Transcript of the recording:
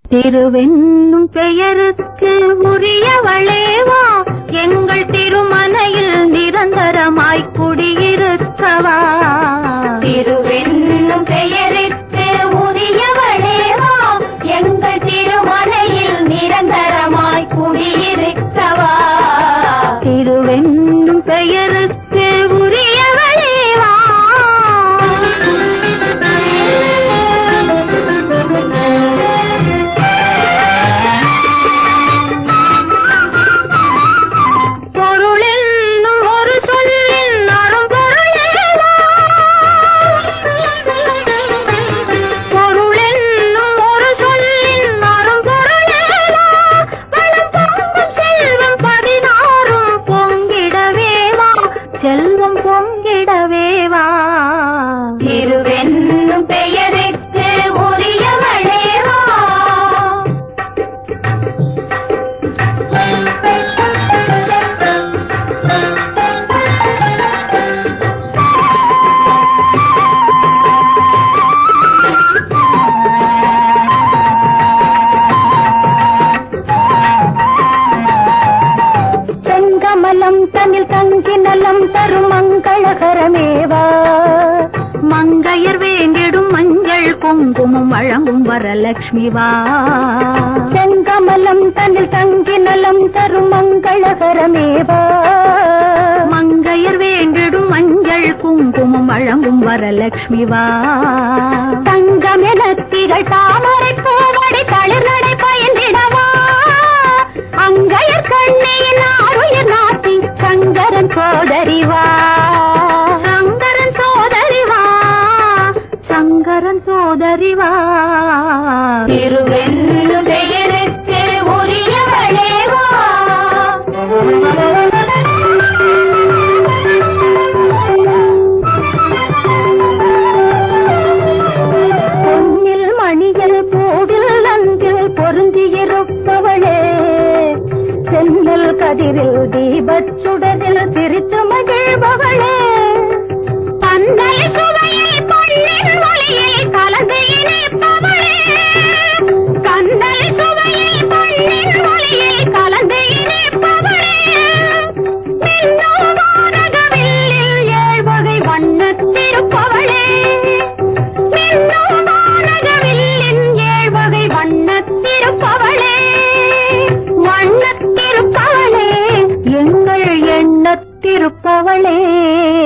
திருவென்னும் பெயருக்கு உரியவளே வா எங்கள் திருமனையில் நிரந்தரமாய் குடியிருக்கவா திருவென்னும் பெயருக்கு உரியவளே வா எங்கள் திருமனையில் நிரந்தரமாய் குடியிருக்கவா திருவென்னும் பெயருக்கு உரியவளே வா பொருளென்னும் ஒரு சொல்லின் அரும்பொருளேவா பொருளென்னும் ஒரு சொல்லின் அரும்பொருளேவா வளம் பொங்கும் செல்வம் பதினாறும் பொங்கிடவேவா செல்வம் பொங்கிடவேவா திருவென்னும் பெயருக்கு உரியவளேவா செங்கமலம் தனில் தங்கி நலம் தரும் மங்களகரமேவா மங்கையர் வேண்டிடும் மஞ்சள் குங்குமம் வழங்கும் வரலட்சுமி வா செங்கமலம் தனில் தங்கி நலம் தரும் மங்களகரமேவா மங்கையர் வேண்டிடும் மஞ்சள் குங்குமம் வழங்கும் வரலட்சுமி வா தங்கமென திகழ் தாமரை பூவடி தளிர் நடை பயந்திடவா அங்கையர் கண்ணியின் ஆறுயிர் நாட்டி சங்கரன் சோதரிவா சங்கரன் சோதரிவா சங்கரன் சோதரிவா திருவென்னு பெயருக்கு உரியவளேவா பொன்னில் மணியில் பூவில் அன்பில் பொருந்தியிருப்பவளே சென்னல் கதிரில் தீபச் சுடரில் சிரித்து மகிழ்பவளே பன்னல் சுவையில் பொன்னின் ஒளியில் கலந்து இணைப்பவளே கண்ணல் சுவையில் பொன்னின் ஒளியில் கலந்து இணைப்பவளே மின்னும் வானகவில்லில் ஏழ்வகை வண்ணத்திருப்பவளே மின்னும் வானகவில்லின் ஏழ்வகை வண்ணத்திருப்பவளே வண்ணத்திருப்பவளே எங்கள் எண்ணத்திருப்பவளே